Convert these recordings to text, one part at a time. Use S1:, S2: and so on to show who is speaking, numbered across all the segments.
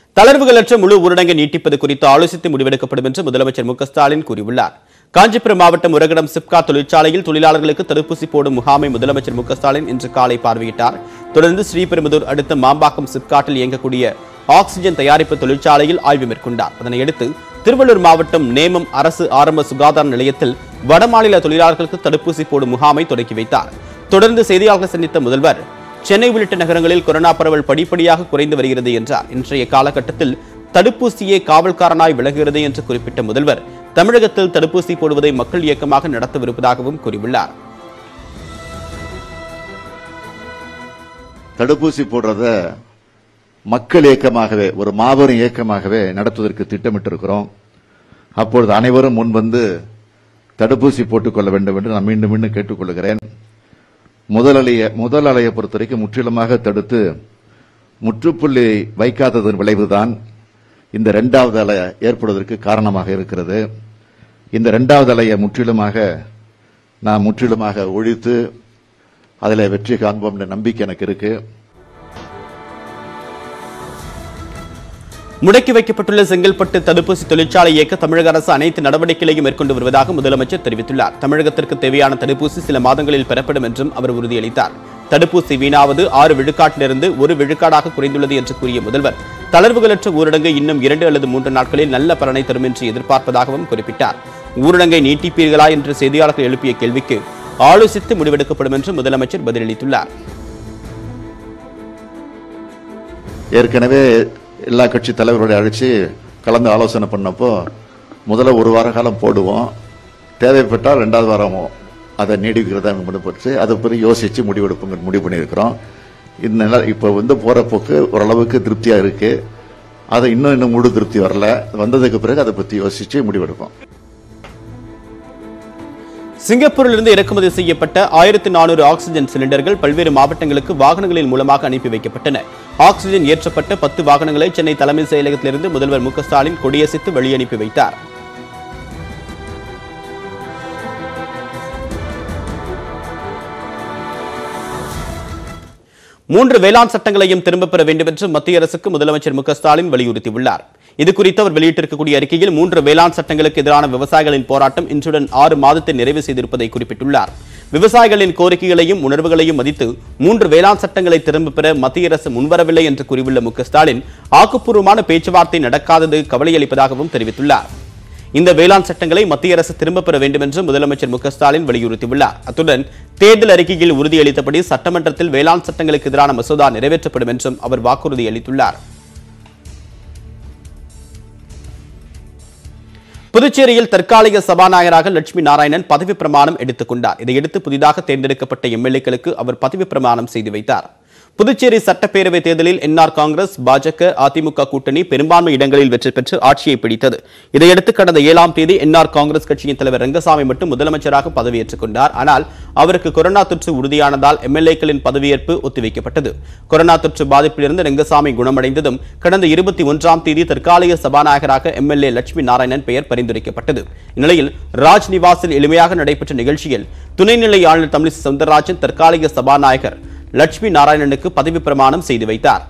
S1: தளர்வுகளற்ற முழு ஊரடங்கை நீட்டிப்பது குறித்து ஆலோசித்து முடிவெடுக்கப்படும் என்று முதலமைச்சர் மு க ஸ்டாலின் கூறியுள்ளார் காஞ்சிபுரம் மாவட்டம் உரகடம் சிப்கா தொழிற்சாலையில் தொழிலாளர்களுக்கு தடுப்பூசி போடும் முகாமை முதலமைச்சர் மு க ஸ்டாலின் இன்று காலை பார்வையிட்டார் தொடர்ந்து ஸ்ரீபெரும்புதூர் அடுத்த மாம்பாக்கம் சிப்காட்டில் இயங்கக்கூடிய ஆக்ஸிஜன் தயாரிப்பு தொழிற்சாலையில் ஆய்வு மேற்கொண்டார் அதனையடுத்து திருவள்ளூர் மாவட்டம் நேமம் அரசு ஆரம்ப சுகாதார நிலையத்தில் வடமாநில தொழிலாளர்களுக்கு தடுப்பூசி போடும் முகாமை தொடங்கி வைத்தார் தொடர்ந்து செய்தியாளர்கள் சந்தித்த முதல்வர் சென்னை உள்ளிட்ட நகரங்களில் கொரோனா பரவல் படிப்படியாக குறைந்து வருகிறது என்றார் இன்றைய காலகட்டத்தில் தடுப்பூசியே காவல்காரனாய் விலகுகிறது என்று குறிப்பிட்ட முதல்வர் தமிழகத்தில் தடுப்பூசி போடுவதை மக்கள் இயக்கமாக நடத்தவிருப்பதாகவும் கூறியுள்ளார்
S2: தடுப்பூசி போடுறத மக்கள் இயக்கமாகவே ஒரு மாபெரும் இயக்கமாகவே நடத்துவதற்கு திட்டமிட்டிருக்கிறோம் அப்பொழுது அனைவரும் முன்வந்து தடுப்பூசி போட்டுக்கொள்ள வேண்டும் என்று நான் மீண்டும் மீண்டும் கேட்டுக்கொள்கிறேன் முதல் அலைய முதல் அலையை பொறுத்த வரைக்கும் முற்றிலுமாக தடுத்து முற்றுப்புள்ளி வைக்காததன் விளைவுதான் இந்த இரண்டாவது அலை ஏற்படுவதற்கு காரணமாக இருக்கிறது இந்த இரண்டாவது அலையை முற்றிலுமாக நான் முற்றிலுமாக ஒழித்து அதில் வெற்றி காண்போம் என்ற நம்பிக்கை எனக்கு இருக்கு
S1: முடக்கி வைக்கப்பட்டுள்ள செங்கல்பட்டு தடுப்பூசி தொழிற்சாலை இயக்க தமிழக அரசு அனைத்து நடவடிக்கைகளையும் மேற்கொண்டு வருவதாக முதலமைச்சர் தெரிவித்துள்ளார் தமிழகத்திற்கு தேவையான தடுப்பூசி சில மாதங்களில் பெறப்படும் என்றும் அவர் உறுதியளித்தார் தடுப்பூசி வீணாவது ஆறு விழுக்காட்டிலிருந்து ஒரு விழுக்காடாக குறைந்துள்ளது என்று கூறிய முதல்வர் தளர்வுகளற்ற ஊரடங்கு இன்னும் இரண்டு அல்லது மூன்று நாட்களில் நல்ல பலனை தரும் என்று எதிர்பார்ப்பதாகவும் குறிப்பிட்டார் ஊரடங்கை நீட்டிப்பீர்களா என்று செய்தியாளர்கள் எழுப்பிய கேள்விக்கு ஆலோசித்து முடிவெடுக்கப்படும் என்று முதலமைச்சர் பதிலளித்துள்ளார்
S2: ஏற்கனவே எல்லா கட்சி தலைவர்களை அழைச்சி கலந்து ஆலோசனை பண்ணப்போ முதல்ல ஒரு வார காலம் போடுவோம் தேவைப்பட்டால் ரெண்டாவது வாரம் அதை நீடிக்கிறதா முடிவு அதை பற்றி யோசித்து முடிவெடுப்போங்க முடிவு பண்ணியிருக்கிறோம் இந்த நில இப்போ வந்து போகிற போக்கு ஓரளவுக்கு திருப்தியாக இருக்கு அதை இன்னும் இன்னும் முழு திருப்தி வரல வந்ததுக்கு பிறகு அதை பற்றி யோசித்து முடிவெடுப்போம்
S1: சிங்கப்பூரிலிருந்து இறக்குமதி செய்யப்பட்ட ஆயிரத்தி நானூறு ஆக்ஸிஜன் சிலிண்டர்கள் பல்வேறு மாவட்டங்களுக்கு வாகனங்களின் மூலமாக அனுப்பி வைக்கப்பட்டன ஆக்ஸிஜன் ஏற்றப்பட்ட பத்து வாகனங்களை சென்னை தலைமை செயலகத்திலிருந்து முதல்வர் மு க ஸ்டாலின் கொடியசைத்து வெளியனுப்பி வைத்தார் மூன்று வேளாண் சட்டங்களையும் திரும்பப் பெற வேண்டும் என்று மத்திய அரசுக்கு முதலமைச்சர் மு க ஸ்டாலின் வலியுறுத்தியுள்ளார் இது குறித்து அவர் வெளியிட்டிருக்கக்கூடிய அறிக்கையில் மூன்று வேளாண் சட்டங்களுக்கு எதிரான விவசாயிகளின் போராட்டம் இன்றுடன் ஆறு மாதத்தை நிறைவு செய்திருப்பதை குறிப்பிட்டுள்ளார் விவசாயிகளின் கோரிக்கைகளையும் உணர்வுகளையும் மதித்து மூன்று வேளாண் சட்டங்களை திரும்பப் பெற மத்திய அரசு முன்வரவில்லை என்று கூறியுள்ள மு க ஸ்டாலின் ஆக்கப்பூர்வமான பேச்சுவார்த்தை நடக்காதது கவலையளிப்பதாகவும் தெரிவித்துள்ளார் இந்த வேளாண் சட்டங்களை மத்திய அரசு திரும்பப் பெற வேண்டும் என்று முதலமைச்சர் மு க ஸ்டாலின் வலியுறுத்தியுள்ளார் அத்துடன் தேர்தல் அறிக்கையில் உறுதியளித்தபடி சட்டமன்றத்தில் வேளாண் சட்டங்களுக்கு எதிரான மசோதா நிறைவேற்றப்படும் என்றும் அவர் வாக்குறுதி அளித்துள்ளார் புதுச்சேரியில் தற்காலிக சபாநாயகராக லட்சுமி நாராயணன் பதவி பிரமாணம் எடுத்துக் கொண்டார் இதையடுத்து புதிதாக தேர்ந்தெடுக்கப்பட்ட எம்எல்ஏக்களுக்கு அவர் பதவி பிரமாணம் செய்து வைத்தார் புதுச்சேரி சட்டப்பேரவை தேர்தலில் என்ஆர் காங்கிரஸ் பாஜக அதிமுக கூட்டணி பெரும்பான்மை இடங்களில் வெற்றி பெற்று ஆட்சியை பிடித்தது இதையடுத்து கடந்த ஏழாம் தேதி என்ஆர் காங்கிரஸ் கட்சியின் தலைவர் ரங்கசாமி மட்டும் முதலமைச்சராக பதவியேற்றுக் கொண்டார் ஆனால் அவருக்கு கொரோனா தொற்று உறுதியானதால் எம்எல்ஏக்களின் பதவியேற்பு ஒத்திவைக்கப்பட்டது கொரோனா தொற்று பாதிப்பிலிருந்து ரங்கசாமி குணமடைந்ததும் கடந்த இருபத்தி ஒன்றாம் தேதி தற்காலிக சபாநாயகராக எம்எல்ஏ லட்சுமி நாராயணன் பெயர் பரிந்துரைக்கப்பட்டது இந்நிலையில் ராஜ் நிவாசில் எளிமையாக நடைபெற்ற நிகழ்ச்சியில் துணைநிலை ஆளுநர் தமிழிசை சவுந்தரராஜன் தற்காலிக சபாநாயகர் லட்சுமி நாராயணனுக்கு பதவி பிரமாணம் செய்து வைத்தார்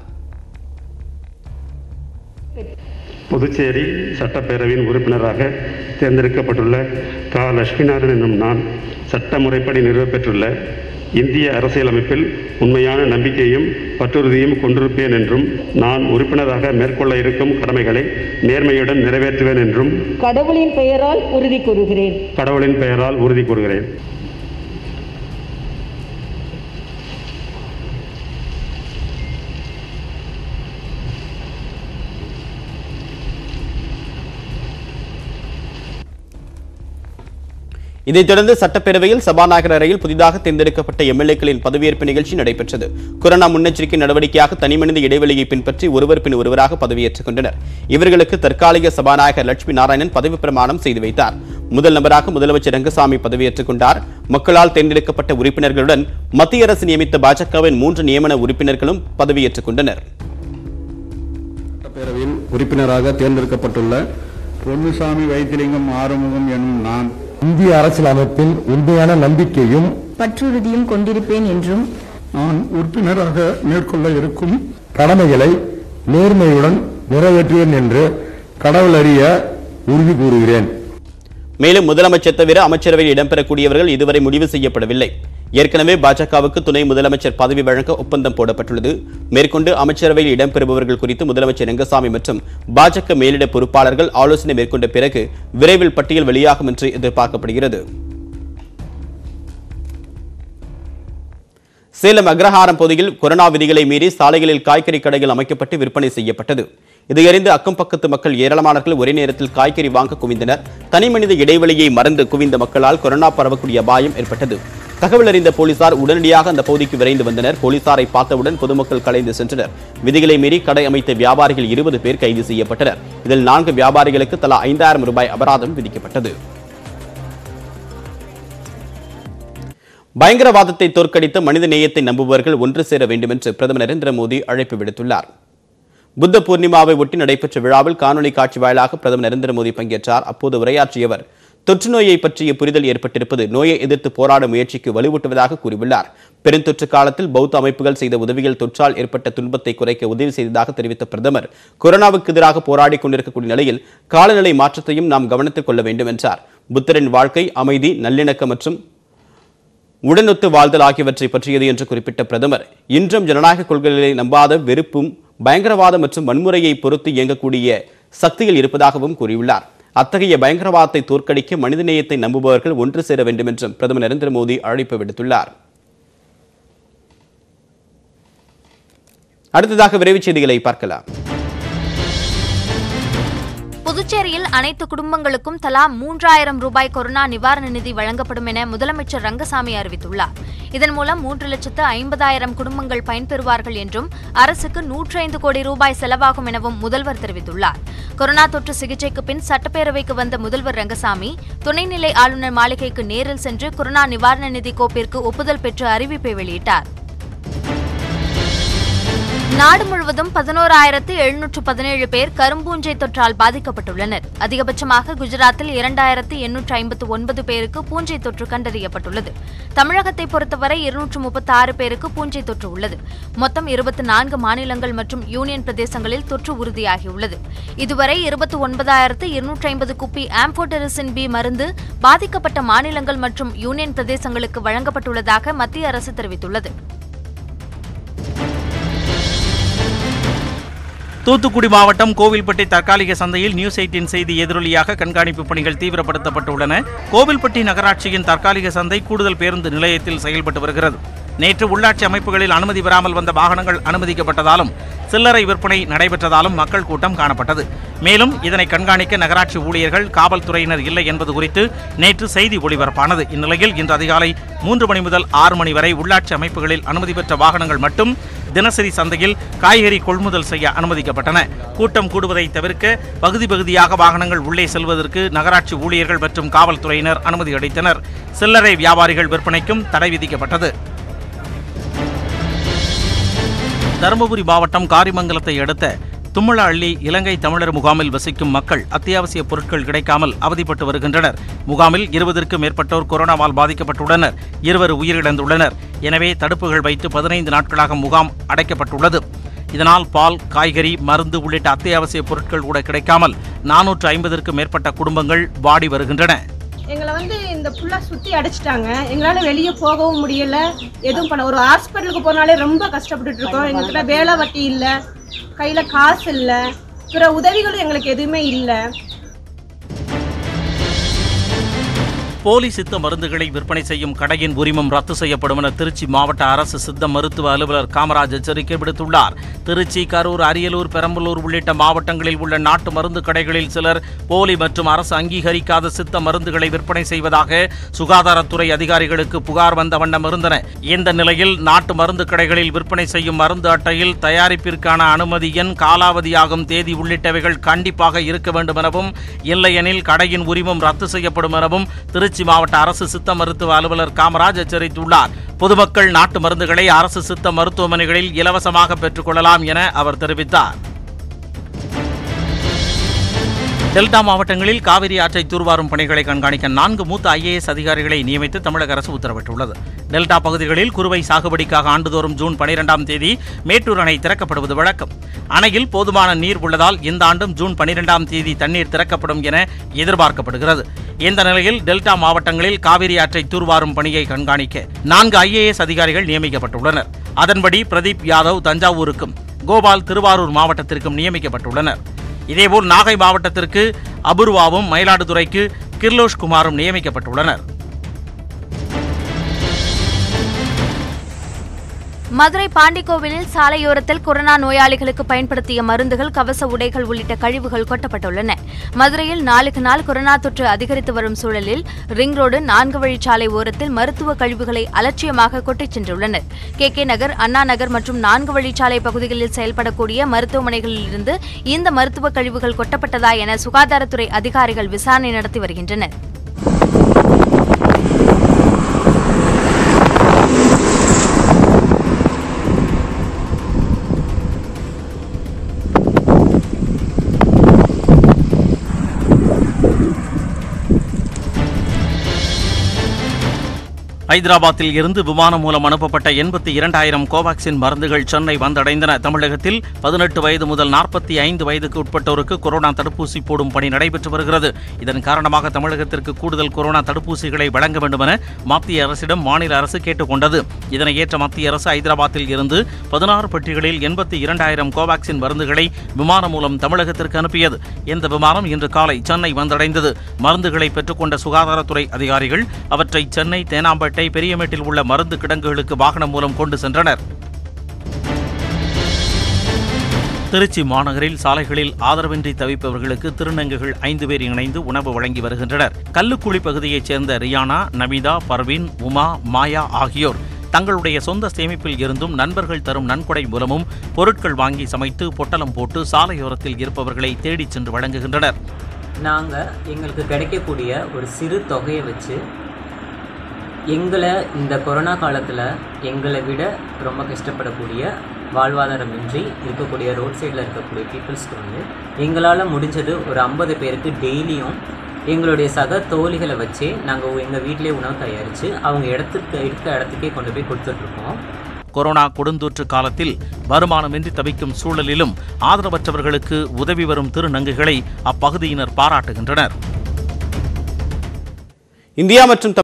S3: புதுச்சேரி சட்டப்பேரவையின் உறுப்பினராக தேர்ந்தெடுக்கப்பட்டுள்ள கா லட்சுமிநாதன் என்னும் நான் சட்ட முறைப்படி நிறுவப்பெற்றுள்ள இந்திய அரசியலமைப்பில் உண்மையான நம்பிக்கையும் பற்றுறுதியும் கொண்டிருப்பேன் என்றும் நான் உறுப்பினராக மேற்கொள்ள இருக்கும் கடமைகளை நேர்மையுடன் நிறைவேற்றுவேன் என்றும்
S4: கடவுளின் பெயரால் உறுதி கூறுகிறேன்
S3: கடவுளின் பெயரால் உறுதி கூறுகிறேன்
S1: இதைத் தொடர்ந்து சட்டப்பேரவையில் சபாநாயகர் அறையில் புதிதாக தேர்ந்தெடுக்கப்பட்ட எம்எல்ஏக்களின் பதவியேற்பு நிகழ்ச்சி நடைபெற்றது கொரோனா முன்னெச்சரிக்கை நடவடிக்கையாக தனிமனித இடைவெளியை பின்பற்றி ஒருவர் பின் ஒருவராக பதவியேற்றுக் கொண்டனர் இவர்களுக்கு தற்காலிக சபாநாயகர் லட்சுமி நாராயணன் பதவி பிரமாணம் செய்து வைத்தார் முதல் நபராக முதலமைச்சர் ரங்கசாமி பதவியேற்றுக் கொண்டார் மக்களால் தேர்ந்தெடுக்கப்பட்ட உறுப்பினர்களுடன் மத்திய அரசு நியமித்த பாஜகவின் மூன்று நியமன உறுப்பினர்களும் பதவியேற்றுக் கொண்டனர்
S5: சட்டப்பேரவையில் உறுப்பினராக தேர்ந்தெடுக்கப்பட்டுள்ள பொன்னுசாமி வைத்திலிங்கம் ஆறுமுகம் எனும் நான்
S6: இந்திய அரசியலமைப்பில் உண்மையான நம்பிக்கையும்
S4: பற்றுறுதியும் கொண்டிருப்பேன் என்றும்
S5: நான் உறுப்பினராக மேற்கொள்ள இருக்கும்
S6: கடமைகளை நேர்மையுடன் நிறைவேற்றுவேன் என்று கடவுள் அறிய உறுதி கூறுகிறேன்
S1: மேலும் முதலமைச்சர் தவிர அமைச்சரவையில் இடம்பெறக்கூடியவர்கள் இதுவரை முடிவு செய்யப்படவில்லை ஏற்கனவே பாஜகவுக்கு துணை முதலமைச்சர் பதவி வழங்க ஒப்பந்தம் போடப்பட்டுள்ளது மேற்கொண்டு அமைச்சரவையில் இடம்பெறுபவர்கள் குறித்து முதலமைச்சர் ரங்கசாமி மற்றும் பாஜக மேலிட பொறுப்பாளர்கள் ஆலோசனை மேற்கொண்ட பிறகு விரைவில் பட்டியல் வெளியாகும் என்று எதிர்பார்க்கப்படுகிறது சேலம் அக்ரஹாரம் பகுதியில் கொரோனா விதிகளை மீறி சாலைகளில் காய்கறி கடைகள் அமைக்கப்பட்டு விற்பனை செய்யப்பட்டது இதையறிந்து அக்கம் பக்கத்து மக்கள் ஏராளமானவர்கள் ஒரே நேரத்தில் காய்கறி வாங்க குவிந்தனர் தனிமனித இடைவெளியை மறந்து குவிந்த மக்களால் கொரோனா பரவக்கூடிய அபாயம் ஏற்பட்டது தகவல் அறிந்த போலீசார் உடனடியாக அந்த பகுதிக்கு விரைந்து வந்தனர் போலீசாரை பார்த்தவுடன் பொதுமக்கள் கலைந்து சென்றனர் விதிகளை மீறி கடை அமைத்த வியாபாரிகள் இருபது பேர் கைது செய்யப்பட்டனர் இதில் நான்கு வியாபாரிகளுக்கு தலா ஐந்தாயிரம் ரூபாய் அபராதம் விதிக்கப்பட்டது பயங்கரவாதத்தை தோற்கடித்த மனித நேயத்தை நம்புபவர்கள் ஒன்று சேர வேண்டும் என்று பிரதமர் நரேந்திர மோடி அழைப்பு விடுத்துள்ளார் புத்த பூர்ணிமாவை ஒட்டி நடைபெற்ற விழாவில் காணொலி காட்சி வாயிலாக பிரதமர் நரேந்திர மோடி பங்கேற்றார் அப்போது உரையாற்றியவர் தொற்று நோயை பற்றிய புரிதல் ஏற்பட்டிருப்பது நோயை எதிர்த்து போராட முயற்சிக்கு வலுவூட்டுவதாக கூறியுள்ளார் பெருந்தொற்று காலத்தில் பௌத்த அமைப்புகள் செய்த உதவிகள் தொற்றால் ஏற்பட்ட துன்பத்தை குறைக்க உதவி செய்ததாக தெரிவித்த பிரதமர் கொரோனாவுக்கு எதிராக போராடி கொண்டிருக்கக்கூடிய நிலையில் காலநிலை மாற்றத்தையும் நாம் கவனத்தில் கொள்ள வேண்டும் என்றார் புத்தரின் வாழ்க்கை அமைதி நல்லிணக்கம் மற்றும் உடனொத்து வாழ்தல் ஆகியவற்றை பற்றியது என்று குறிப்பிட்ட பிரதமர் இன்றும் ஜனநாயக கொள்கைகளை நம்பாத வெறுப்பும் பயங்கரவாதம் மற்றும் வன்முறையை பொறுத்து இயங்கக்கூடிய சக்திகள் இருப்பதாகவும் கூறியுள்ளார் அத்தகைய பயங்கரவாதத்தை தோற்கடிக்க மனிதநேயத்தை நம்புபவர்கள் ஒன்று சேர வேண்டும் என்றும் பிரதமர் நரேந்திர மோடி அழைப்பு விடுத்துள்ளார் அடுத்ததாக விரைவுச் செய்திகளை பார்க்கலாம்
S7: புதுச்சேரியில் அனைத்து குடும்பங்களுக்கும் தலா மூன்றாயிரம் ரூபாய் கொரோனா நிவாரண நிதி வழங்கப்படும் என முதலமைச்சர் ரங்கசாமி அறிவித்துள்ளார் இதன் மூலம் மூன்று லட்சத்து ஐம்பதாயிரம் குடும்பங்கள் பயன்பெறுவார்கள் என்றும் அரசுக்கு நூற்றைந்து கோடி ரூபாய் செலவாகும் எனவும் முதல்வர் தெரிவித்துள்ளார் கொரோனா தொற்று சிகிச்சைக்கு பின் சட்டப்பேரவைக்கு வந்த முதல்வர் ரங்கசாமி துணைநிலை ஆளுநர் மாளிகைக்கு நேரில் சென்று கொரோனா நிவாரண நிதி கோப்பிற்கு ஒப்புதல் பெற்று அறிவிப்பை வெளியிட்டார் நாடு முழுவதும் பதினோராயிரத்து எழுநூற்று பதினேழு பேர் கரும்பூஞ்சை தொற்றால் பாதிக்கப்பட்டுள்ளனர் அதிகபட்சமாக குஜராத்தில் இரண்டாயிரத்து எண்ணூற்று ஐம்பத்து ஒன்பது பேருக்கு பூஞ்சை தொற்று கண்டறியப்பட்டுள்ளது தமிழகத்தை பொறுத்தவரை இருநூற்று முப்பத்தி ஆறு பேருக்கு பூஞ்சை தொற்று உள்ளது மொத்தம் இருபத்தி நான்கு மாநிலங்கள் மற்றும் யூனியன் பிரதேசங்களில் தொற்று உறுதியாகியுள்ளது இதுவரை இருபத்தி ஒன்பதாயிரத்து இருநூற்றி ஐம்பது குப்பி ஆம்போட்டரிசின் பி மருந்து பாதிக்கப்பட்ட மாநிலங்கள் மற்றும் யூனியன் பிரதேசங்களுக்கு வழங்கப்பட்டுள்ளதாக மத்திய அரசு தெரிவித்துள்ளது
S8: தூத்துக்குடி மாவட்டம் கோவில்பட்டி தற்காலிக சந்தையில் நியூஸ் எயிட்டின் செய்தி எதிரொலியாக கண்காணிப்பு பணிகள் தீவிரப்படுத்தப்பட்டுள்ளன கோவில்பட்டி நகராட்சியின் தற்காலிக சந்தை கூடுதல் பேருந்து நிலையத்தில் செயல்பட்டு வருகிறது நேற்று உள்ளாட்சி அமைப்புகளில் அனுமதி பெறாமல் வந்த வாகனங்கள் அனுமதிக்கப்பட்டதாலும் சில்லறை விற்பனை நடைபெற்றதாலும் மக்கள் கூட்டம் காணப்பட்டது மேலும் இதனை கண்காணிக்க நகராட்சி ஊழியர்கள் காவல்துறையினர் இல்லை என்பது குறித்து நேற்று செய்தி ஒளிபரப்பானது இந்நிலையில் இன்று அதிகாலை மூன்று மணி முதல் ஆறு மணி வரை உள்ளாட்சி அமைப்புகளில் அனுமதி பெற்ற வாகனங்கள் மட்டும் தினசரி சந்தையில் காய்கறி கொள்முதல் செய்ய அனுமதிக்கப்பட்டன கூட்டம் கூடுவதை தவிர்க்க பகுதி பகுதியாக வாகனங்கள் உள்ளே செல்வதற்கு நகராட்சி ஊழியர்கள் மற்றும் காவல்துறையினர் அனுமதி அளித்தனர் சில்லறை வியாபாரிகள் விற்பனைக்கும் தடை விதிக்கப்பட்டது தருமபுரி மாவட்டம் காரிமங்கலத்தை அடுத்த தும்மளஅள்ளி இலங்கை தமிழர் முகாமில் வசிக்கும் மக்கள் அத்தியாவசிய பொருட்கள் கிடைக்காமல் அவதிப்பட்டு வருகின்றனர் முகாமில் இருபதற்கும் மேற்பட்டோர் கொரோனாவால் பாதிக்கப்பட்டுள்ளனர் இருவர் உயிரிழந்துள்ளனர் எனவே தடுப்புகள் வைத்து பதினைந்து நாட்களாக முகாம் அடைக்கப்பட்டுள்ளது இதனால் பால் காய்கறி மருந்து உள்ளிட்ட அத்தியாவசிய பொருட்கள் கூட கிடைக்காமல் நானூற்று ஐம்பதற்கும் மேற்பட்ட குடும்பங்கள் வாடி வருகின்றன
S9: எங்களை வந்து இந்த ஃபுல்லாக சுற்றி அடைச்சிட்டாங்க எங்களால் வெளியே போகவும் முடியல எதுவும் பண்ண ஒரு ஹாஸ்பிட்டலுக்கு போனாலே ரொம்ப கஷ்டப்பட்டுட்டு இருக்கோம் எங்ககிட்ட வேலை வட்டி இல்லை கையில் காசு இல்லை பிற உதவிகளும் எங்களுக்கு எதுவுமே இல்லை
S8: போலி சித்த மருந்துகளை விற்பனை செய்யும் கடையின் உரிமம் ரத்து செய்யப்படும் என திருச்சி மாவட்ட அரசு சித்த மருத்துவ அலுவலர் காமராஜ் எச்சரிக்கை விடுத்துள்ளார் திருச்சி கரூர் அரியலூர் பெரம்பலூர் உள்ளிட்ட மாவட்டங்களில் உள்ள நாட்டு மருந்து கடைகளில் சிலர் போலி மற்றும் அரசு அங்கீகரிக்காத சித்த மருந்துகளை விற்பனை செய்வதாக சுகாதாரத்துறை அதிகாரிகளுக்கு புகார் வந்த வண்ணம் இருந்தன இந்த நிலையில் நாட்டு மருந்து கடைகளில் விற்பனை செய்யும் மருந்து அட்டையில் தயாரிப்பிற்கான அனுமதி எண் காலாவதியாகும் தேதி உள்ளிட்டவைகள் கண்டிப்பாக இருக்க வேண்டும் எனவும் இல்லையெனில் கடையின் உரிமம் ரத்து செய்யப்படும் எனவும் திருச்சி மாவட்ட அரசு சித்த மருத்துவ அலுவலர் காமராஜ் எச்சரித்துள்ளார் பொதுமக்கள் நாட்டு மருந்துகளை அரசு சித்த மருத்துவமனைகளில் இலவசமாக பெற்றுக்கொள்ளலாம் என அவர் தெரிவித்தார் டெல்டா மாவட்டங்களில் காவிரி ஆற்றை தூர்வாரும் பணிகளை கண்காணிக்க நான்கு மூத்த ஐஏஎஸ் அதிகாரிகளை நியமித்து தமிழக அரசு உத்தரவிட்டுள்ளது டெல்டா பகுதிகளில் குறுவை சாகுபடிக்காக ஆண்டுதோறும் ஜூன் பனிரெண்டாம் தேதி மேட்டூர் அணை திறக்கப்படுவது வழக்கம் அணையில் போதுமான நீர் உள்ளதால் இந்த ஆண்டும் ஜூன் பனிரெண்டாம் தேதி தண்ணீர் திறக்கப்படும் என எதிர்பார்க்கப்படுகிறது இந்த நிலையில் டெல்டா மாவட்டங்களில் காவிரி ஆற்றை தூர்வாரும் பணியை கண்காணிக்க நான்கு ஐஏஎஸ் அதிகாரிகள் நியமிக்கப்பட்டுள்ளனர் அதன்படி பிரதீப் யாதவ் தஞ்சாவூருக்கும் கோபால் திருவாரூர் மாவட்டத்திற்கும் நியமிக்கப்பட்டுள்ளனர் இதேபோல் நாகை மாவட்டத்திற்கு அபூர்வாவும் மயிலாடுதுறைக்கு கிர்லோஷ் குமாரும் நியமிக்கப்பட்டுள்ளனர்
S7: மதுரை பாண்டிக்கோவிலில் சாலையோரத்தில் கொரோனா நோயாளிகளுக்கு பயன்படுத்திய மருந்துகள் கவச உடைகள் உள்ளிட்ட கழிவுகள் கொட்டப்பட்டுள்ளன மதுரையில் நாளுக்கு நாள் கொரோனா தொற்று அதிகரித்து வரும் சூழலில் ரிங் ரோடு நான்கு வழிச்சாலை ஓரத்தில் மருத்துவ கழிவுகளை அலட்சியமாக கொட்டிச் சென்றுள்ளனர் கே கே நகர் அண்ணா நகர் மற்றும் நான்கு வழிச்சாலை பகுதிகளில் செயல்படக்கூடிய மருத்துவமனைகளில் இருந்து இந்த மருத்துவ கழிவுகள் கொட்டப்பட்டதா என சுகாதாரத்துறை அதிகாரிகள் விசாரணை நடத்தி வருகின்றனர்
S8: ஐதராபாத்தில் இருந்து விமானம் மூலம் அனுப்பப்பட்ட எண்பத்தி இரண்டாயிரம் கோவாக்சின் மருந்துகள் சென்னை வந்தடைந்தன தமிழகத்தில் பதினெட்டு வயது முதல் நாற்பத்தி ஐந்து வயதுக்கு உட்பட்டோருக்கு கொரோனா தடுப்பூசி போடும் பணி நடைபெற்று வருகிறது இதன் காரணமாக தமிழகத்திற்கு கூடுதல் கொரோனா தடுப்பூசிகளை வழங்க வேண்டுமென மத்திய அரசிடம் மாநில அரசு கேட்டுக்கொண்டது இதனை ஏற்ற மத்திய அரசு ஐதராபாத்தில் இருந்து பதினாறு பெட்டிகளில் எண்பத்தி இரண்டாயிரம் கோவாக்சின் மருந்துகளை விமானம் மூலம் தமிழகத்திற்கு அனுப்பியது இந்த விமானம் இன்று காலை சென்னை வந்தடைந்தது மருந்துகளை பெற்றுக்கொண்ட சுகாதாரத்துறை அதிகாரிகள் அவற்றை சென்னை தேனாம்பேட்டை பெரியமேட்டில் உள்ள மருந்து கிடங்குகளுக்கு வாகனம் மூலம் கொண்டு சென்றனர் திருச்சி மாநகரில் சாலைகளில் ஆதரவின்றி தவிப்பவர்களுக்கு திருநங்கைகள் ஐந்து பேர் இணைந்து உணவு வழங்கி வருகின்றனர் கல்லுக்குழி பகுதியைச் சேர்ந்த ரியானா நமிதா பர்வீன் உமா மாயா ஆகியோர் தங்களுடைய சொந்த சேமிப்பில் இருந்தும் நண்பர்கள் தரும் நன்கொடை மூலமும் பொருட்கள் வாங்கி சமைத்து பொட்டலம் போட்டு சாலையோரத்தில் இருப்பவர்களை தேடிச் சென்று வழங்குகின்றனர்
S10: நாங்கள் எங்களுக்கு கிடைக்கக்கூடிய ஒரு சிறு தொகையை வச்சு எங்களை இந்த கொரோனா காலத்தில் எங்களை விட ரொம்ப கஷ்டப்படக்கூடிய வாழ்வாதாரமின்றி இருக்கக்கூடிய ரோட் சைடில் இருக்கக்கூடிய பீப்புள்ஸ்க்கு வந்து எங்களால் முடிஞ்சது ஒரு ஐம்பது பேருக்கு டெய்லியும் எங்களுடைய சக தோழிகளை வச்சு நாங்கள் எங்கள் வீட்டிலே உணவு தயாரித்து அவங்க இடத்துக்கு இருக்க இடத்துக்கே கொண்டு போய் கொடுத்துட்ருக்கோம்
S8: கொரோனா கொடுந்தொற்று காலத்தில் வருமானமின்றி தவிக்கும் சூழலிலும் ஆதரவற்றவர்களுக்கு உதவி வரும் திருநங்கைகளை அப்பகுதியினர் பாராட்டுகின்றனர்
S1: இந்தியா மற்றும்